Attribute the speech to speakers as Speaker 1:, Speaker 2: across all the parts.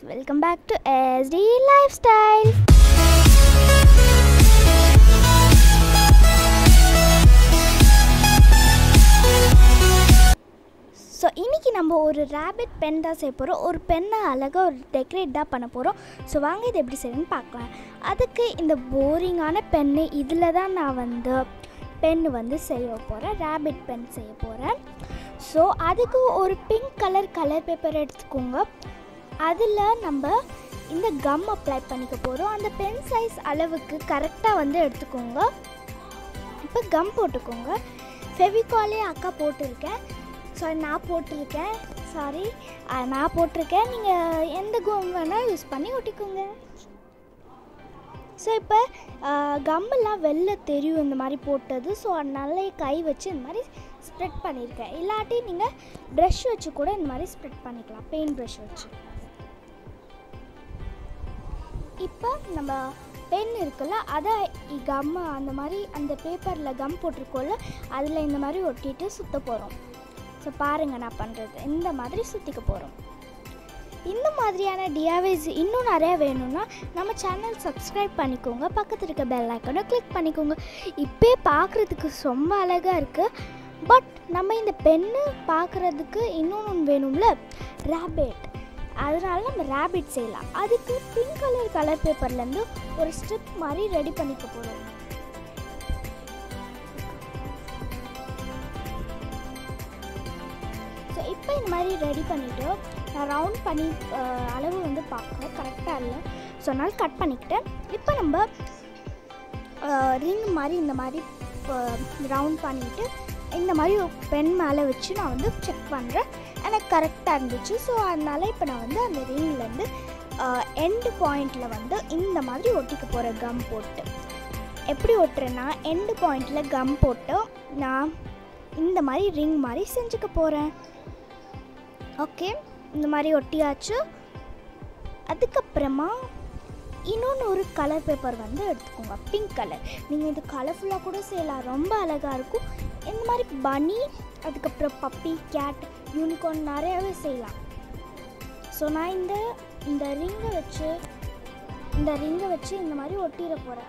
Speaker 1: Welcome back to ST life style so இன்றைக்கி நம்ம ஒரு ரேபிட் பென் தான் செய்ய போகிறோம் ஒரு பெண்ணை அழகாக ஒரு டெக்கரேட் தான் பண்ண போகிறோம் ஸோ வாங்க இது எப்படி செய்யணும்னு பார்க்கலாம் அதுக்கு இந்த போரிங்கான பென்னு இதில் தான் நான் வந்து பென் வந்து செய்ய போகிறேன் ரேபிட் பென் செய்ய போகிறேன் ஸோ அதுக்கு ஒரு பிங்க் கலர் கலர் பேப்பர் எடுத்துக்கோங்க அதில் நம்ம இந்த கம் அப்ளை பண்ணிக்க போகிறோம் அந்த பென் சைஸ் அளவுக்கு கரெக்டாக வந்து எடுத்துக்கோங்க இப்போ கம் போட்டுக்கோங்க ஃபெவிகாலே அக்கா போட்டிருக்கேன் சாரி நான் போட்டிருக்கேன் சாரி நான் போட்டிருக்கேன் நீங்கள் எந்த கம் வேணால் யூஸ் பண்ணி ஒட்டிக்கோங்க ஸோ இப்போ கம்மெல்லாம் வெளில தெரியும் இந்த மாதிரி போட்டது ஸோ அதனால கை வச்சு இந்த மாதிரி ஸ்ப்ரெட் பண்ணியிருக்கேன் இல்லாட்டி நீங்கள் ப்ரஷ் வச்சு கூட இந்த மாதிரி ஸ்ப்ரெட் பண்ணிக்கலாம் பெயிண்ட் ப்ரஷ் வச்சு இப்போ நம்ம பென் இருக்குல்ல அதை கம் அந்த மாதிரி அந்த பேப்பரில் கம் போட்டிருக்கோம்ல அதில் இந்த மாதிரி ஒட்டிட்டு சுற்ற போகிறோம் ஸோ பாருங்கள் நான் பண்ணுறது இந்த மாதிரி சுற்றிக்க போகிறோம் இந்த மாதிரியான டிஆர்வைஸ் இன்னும் நிறையா வேணும்னா நம்ம சேனல் சப்ஸ்கிரைப் பண்ணிக்கோங்க பக்கத்தில் இருக்க பெல் ஐக்கனை கிளிக் பண்ணிக்கோங்க இப்போ பார்க்குறதுக்கு ரொம்ப அழகாக இருக்குது பட் நம்ம இந்த பென்னு பார்க்குறதுக்கு இன்னொன்று வேணும்ல ரேபிட் அதனால நம்ம ரேபிட் செய்யலாம் அதுக்கு பிங்க் கலர் கலர் பேப்பர்லேருந்து ஒரு ஸ்ட்ரிப் மாதிரி ரெடி பண்ணிக்க போகிறோம் ஸோ இப்போ இந்த மாதிரி ரெடி பண்ணிவிட்டு நான் ரவுண்ட் பண்ணி அஹ், அளவு வந்து பார்க்குறேன் கரெக்டாக இல்லை ஸோ அதனால் கட் பண்ணிக்கிட்டேன் இப்போ நம்ம ரிங் மாதிரி இந்த மாதிரி ரவுண்ட் பண்ணிவிட்டு இந்த மாதிரி பென் மேலே வச்சு நான் வந்து செக் பண்ணுறேன் எனக்கு கரெக்டாக இருந்துச்சு ஸோ அதனால் இப்போ நான் வந்து அந்த ரிங்லேருந்து எண்டு பாயிண்டில் வந்து இந்த மாதிரி ஒட்டிக்க போகிறேன் கம் போட்டு எப்படி ஒட்டுறேன்னா எண்டு பாயிண்டில் கம் போட்டு நான் இந்த மாதிரி ரிங் மாதிரி செஞ்சுக்க போகிறேன் ஓகே இந்த மாதிரி ஒட்டியாச்சு அதுக்கப்புறமா இன்னொன்று ஒரு கலர் பேப்பர் வந்து எடுத்துக்கோங்க பிங்க் கலர் நீங்கள் இது கலர்ஃபுல்லாக கூட செய்யலாம் ரொம்ப அழகாக இருக்கும் இந்த மாதிரி பனி அதுக்கப்புறம் பப்பி கேட் யூனிகார்ன் நிறையாவே செய்யலாம் ஸோ நான் இந்த இந்த ரிங்கை வச்சு இந்த ரிங்கை வச்சு இந்த மாதிரி ஒட்டிட போகிறேன்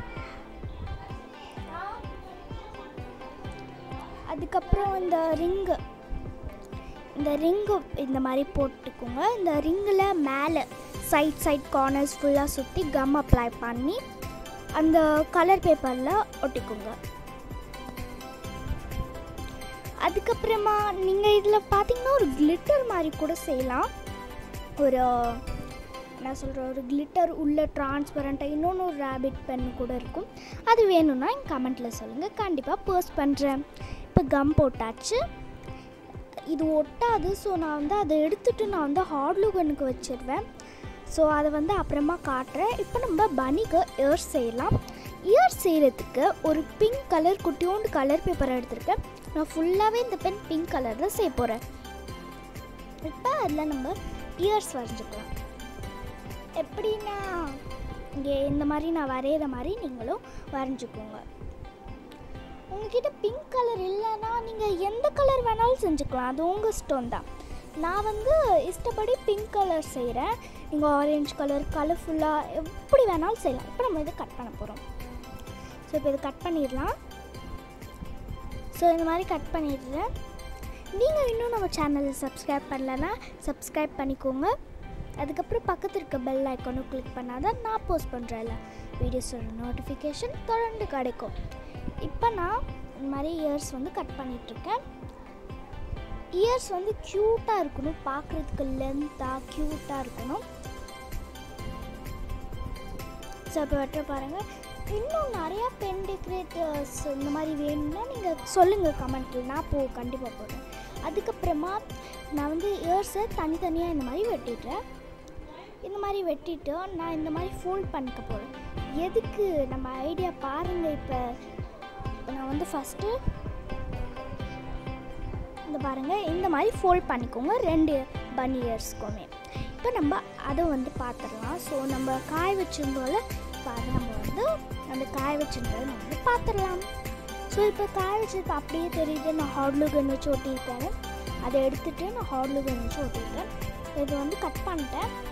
Speaker 1: அதுக்கப்புறம் இந்த ரிங்கு இந்த ரிங்கு இந்த மாதிரி போட்டுக்கோங்க இந்த ரிங்கில் மேலே சைட் சைட் கார்னர்ஸ் ஃபுல்லாக சுற்றி கம் அப்ளை பண்ணி அந்த கலர் பேப்பரில் ஒட்டிக்கோங்க அதுக்கப்புறமா நீங்கள் இதில் பார்த்தீங்கன்னா ஒரு கிளிட்டர் மாதிரி கூட செய்யலாம் ஒரு என்ன சொல்கிற ஒரு கிளிட்டர் உள்ள டிரான்ஸ்பரண்ட்டாக இன்னொன்று ஒரு ரேபிட் பென் கூட இருக்கும் அது வேணும்னா என் கமெண்ட்டில் சொல்லுங்கள் கண்டிப்பாக போஸ்ட் பண்ணுறேன் இப்போ கம் போட்டாச்சு இது ஒட்டாது ஸோ நான் வந்து அதை எடுத்துகிட்டு நான் வந்து ஹார்ட்லூகனுக்கு வச்சிடுவேன் ஸோ அதை வந்து அப்புறமா காட்டுறேன் இப்போ நம்ம பனிக்கு இயர் செய்யலாம் இயர் செய்கிறதுக்கு ஒரு பிங்க் கலர் குட்டியோண்டு கலர் பேப்பர் எடுத்திருக்கேன் நான் ஃபுல்லாகவே இந்த பென் பிங்க் கலரில் செய்ய போகிறேன் இப்போ அதில் நம்ம இயர்ஸ் வரைஞ்சிக்கலாம் எப்படின்னா இங்கே இந்த மாதிரி நான் வரைகிற மாதிரி நீங்களும் வரைஞ்சிக்கோங்க உங்ககிட்ட பிங்க் கலர் இல்லைன்னா நீங்கள் எந்த கலர் வேணாலும் செஞ்சுக்கலாம் அது உங்கள் இஷ்டம் தான் நான் வந்து இஷ்டப்படி பிங்க் கலர் செய்கிறேன் நீங்கள் ஆரஞ்சு கலர் கலர்ஃபுல்லாக எப்படி வேணாலும் செய்யலாம் இப்போ நம்ம இதை கட் பண்ண போகிறோம் ஸோ இப்போ இதை கட் பண்ணிடலாம் ஸோ இந்த மாதிரி கட் பண்ணிடுறேன் நீங்கள் இன்னும் நம்ம சேனலை சப்ஸ்கிரைப் பண்ணலன்னா சப்ஸ்கிரைப் பண்ணிக்கோங்க அதுக்கப்புறம் பக்கத்தில் இருக்க பெல் ஐக்கானும் கிளிக் பண்ணால் தான் நான் போஸ்ட் பண்ணுறேன்ல வீடியோஸோட நோட்டிஃபிகேஷன் தொடர்ந்து கிடைக்கும் இப்போ நான் இந்த மாதிரி இயர்ஸ் வந்து கட் பண்ணிகிட்ருக்கேன் இயர்ஸ் வந்து க்யூட்டாக இருக்கணும் பார்க்குறதுக்கு லென்த்தாக க்யூட்டாக இருக்கணும் ஸோ இப்போ வெட்ட பாருங்கள் இன்னும் நிறையா பென் டெக்கரேட்டர்ஸ் இந்த மாதிரி வேணும்னா நீங்கள் சொல்லுங்கள் கமெண்ட்டில் நான் போ கண்டிப்பாக போடுறேன் அதுக்கப்புறமா நான் வந்து இயர்ஸை தனித்தனியாக இந்த மாதிரி வெட்டிடுறேன் இந்த மாதிரி வெட்டிட்டு நான் இந்த மாதிரி ஃபோல்ட் பண்ணிக்க போகிறேன் எதுக்கு நம்ம ஐடியா பாருங்கள் இப்போ நான் வந்து ஃபஸ்ட்டு இந்த பாருங்கள் இந்த மாதிரி ஃபோல்ட் பண்ணிக்கோங்க ரெண்டு பன் இயர்ஸ்க்குமே இப்போ நம்ம அதை வந்து பார்த்துடலாம் ஸோ நம்ம காய வச்சிருந்தோம்ல இப்போ அதை நம்ம வந்து அந்த காய வச்சிருந்ததை நம்ம வந்து பார்த்துடலாம் ஸோ இப்போ காய வச்சது அப்படியே தெரியுது நான் ஹார்ட்லூ கன் வச்சு ஒட்டியிருக்கேன் அதை எடுத்துகிட்டு நான் ஹார்ட்லூ கன் வச்சு ஒட்டியிருக்கேன் இது வந்து கட் பண்ணிட்டேன்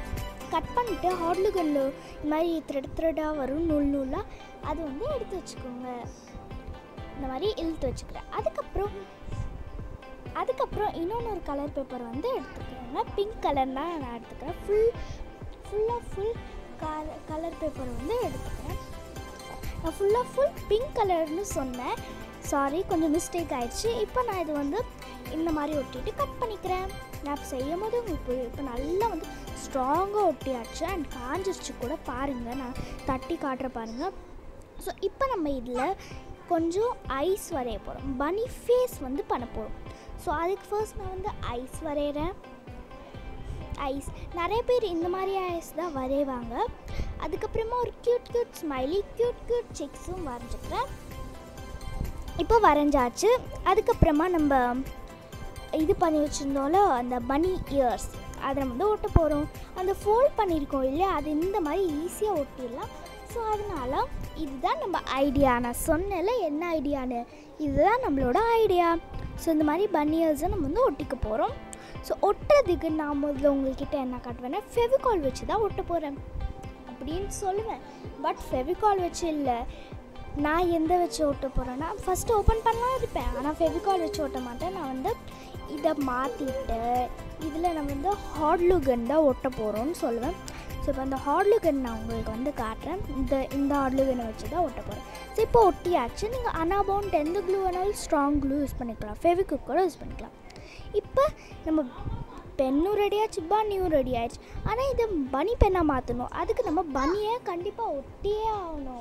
Speaker 1: கட் பண்ணிவிட்டு ஹாட்லுகல்ல இந்த மாதிரி த்ரெட் த்ரெட்டாக வரும் நூல் நூலாக அது வந்து எடுத்து வச்சுக்கோங்க இந்த மாதிரி இழுத்து வச்சுக்கிறேன் அதுக்கப்புறம் அதுக்கப்புறம் இன்னொன்று ஒரு கலர் பேப்பர் வந்து எடுத்துக்கிறேங்க பிங்க் கலர் தான் நான் எடுத்துக்கிறேன் ஃபுல் ஃபுல்லாக ஃபுல் கலர் கலர் பேப்பர் வந்து எடுத்துக்கிறேன் நான் ஃபுல்லாக ஃபுல் பிங்க் கலர்னு சொன்னேன் சாரி கொஞ்சம் மிஸ்டேக் ஆயிடுச்சு இப்போ நான் இது வந்து இந்த மாதிரி ஒட்டிட்டு கட் பண்ணிக்கிறேன் நான் செய்யும் போது உங்களுக்கு புரியும். இப்போ நல்லா வந்து ஸ்ட்ராங்காக ஒட்டியாச்சு அண்ட் காஞ்சிருச்சு கூட பாருங்கள் நான் தட்டி காட்டுற பாருங்கள் ஸோ இப்போ நம்ம இதில் கொஞ்சம் ஐஸ் வரைய போகிறோம் பனி ஃபேஸ் வந்து பண்ண போகிறோம் ஸோ அதுக்கு ஃபர்ஸ்ட் நான் வந்து ஐஸ் வரைகிறேன் ஐஸ் நிறைய பேர் இந்த மாதிரி ஐஸ் தான் வரைவாங்க அதுக்கப்புறமா ஒரு cute cute smiley cute cute செக்ஸும் வரைஞ்சிக்கிறேன் இப்போ வரைஞ்சாச்சு அதுக்கப்புறமா நம்ம இது பண்ணி வச்சுருந்தோம்ல அந்த பனி இயர்ஸ் அதை நம்ம வந்து ஒட்ட போகிறோம் அந்த ஃபோல்ட் பண்ணியிருக்கோம் இல்லையா அது இந்த மாதிரி ஈஸியாக ஒட்டிடலாம் ஸோ அதனால இதுதான் நம்ம ஐடியா நான் சொன்னேன்ல என்ன ஐடியான்னு இதுதான் நம்மளோட ஐடியா ஸோ இந்த மாதிரி பன்னியர்ஸை நம்ம வந்து ஒட்டிக்க போகிறோம் ஸோ ஒட்டுறதுக்கு நான் முதல்ல உங்கள்கிட்ட என்ன காட்டுவேன்னா ஃபெவிகால் வச்சு தான் ஒட்ட போகிறேன் அப்படின்னு சொல்லுவேன் பட் ஃபெவிகால் வச்சு இல்லை நான் எந்த வச்சு ஒட்ட போகிறேன்னா ஃபஸ்ட்டு ஓப்பன் பண்ணலாம் இருப்பேன் ஆனால் ஃபெவிகால் வச்சு ஒட்ட மாட்டேன் நான் வந்து இதை மாற்றிட்டு இதில் நான் வந்து ஹாட்லுகன் தான் ஒட்ட போகிறோம்னு சொல்லுவேன் ஸோ இப்போ அந்த ஹாட்லுகன் நான் உங்களுக்கு வந்து காட்டுறேன் இந்த இந்த ஹாட்லுகனை வச்சு தான் ஒட்ட போகிறேன் ஸோ இப்போ ஒட்டியாச்சு நீங்கள் அனாபவுண்ட் எந்த க்ளூ வேணாலும் ஸ்ட்ராங் க்ளூ யூஸ் பண்ணிக்கலாம் ஃபெவிகுக் கூட யூஸ் பண்ணிக்கலாம் இப்போ நம்ம பென்னும் ரெடி ஆச்சு பனியும் ரெடி ஆயிடுச்சு ஆனால் இதை பனி பென்னாக மாற்றணும் அதுக்கு நம்ம பனியை கண்டிப்பாக ஒட்டியே ஆகணும்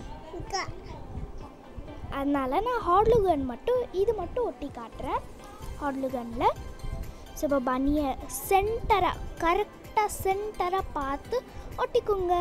Speaker 1: அதனால நான் ஹாட்லுகன் மட்டும் இது மட்டும் ஒட்டி காட்டுறேன் ஹாட்லுகனில் ஸோ இப்போ பனியை சென்டராக கரெக்டாக சென்டராக பார்த்து ஒட்டிக்குங்க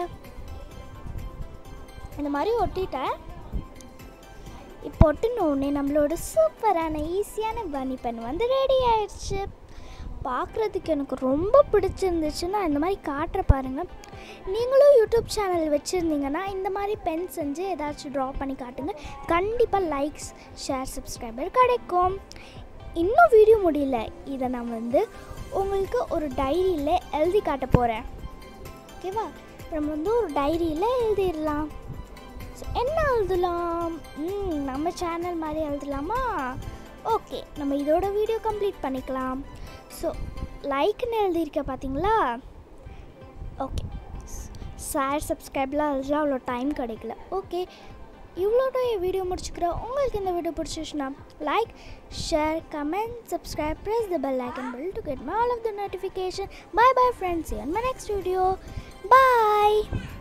Speaker 1: இந்த மாதிரி ஒட்டிட்டேன் இப்போ ஒட்டினோடனே நம்மளோட சூப்பரான ஈஸியான பனி பென் வந்து ரெடி ஆயிடுச்சு பார்க்குறதுக்கு எனக்கு ரொம்ப பிடிச்சிருந்துச்சு நான் இந்த மாதிரி காட்டுற பாருங்கள் நீங்களும் யூடியூப் சேனல் வச்சுருந்தீங்கன்னா இந்த மாதிரி பென் செஞ்சு ஏதாச்சும் ட்ரா பண்ணி காட்டுங்க கண்டிப்பாக லைக்ஸ் ஷேர் சப்ஸ்கிரைபர் கிடைக்கும் இன்னும் வீடியோ முடியல இதை நான் வந்து உங்களுக்கு ஒரு டைரியில் எழுதி காட்ட போகிறேன் ஓகேவா நம்ம வந்து ஒரு டைரியில் எழுதிடலாம் So, என்ன எழுதலாம் ம் நம்ம சேனல் மாதிரி எழுதலாமா ஓகே நம்ம இதோட வீடியோ கம்ப்ளீட் பண்ணிக்கலாம் ஸோ லைக்னு எழுதியிருக்க பார்த்தீங்களா ஓகே ஷேர் சப்ஸ்கிரைப்லாம் எழுதலாம் அவ்வளோ டைம் கிடைக்கல ஓகே இவ்வளோட வீடியோ முடிச்சுக்கிறோம் உங்களுக்கு இந்த வீடியோ பிடிச்சிச்சுன்னா like share comment subscribe press the bell icon bell to get my all of the notification bye bye friends in my next video bye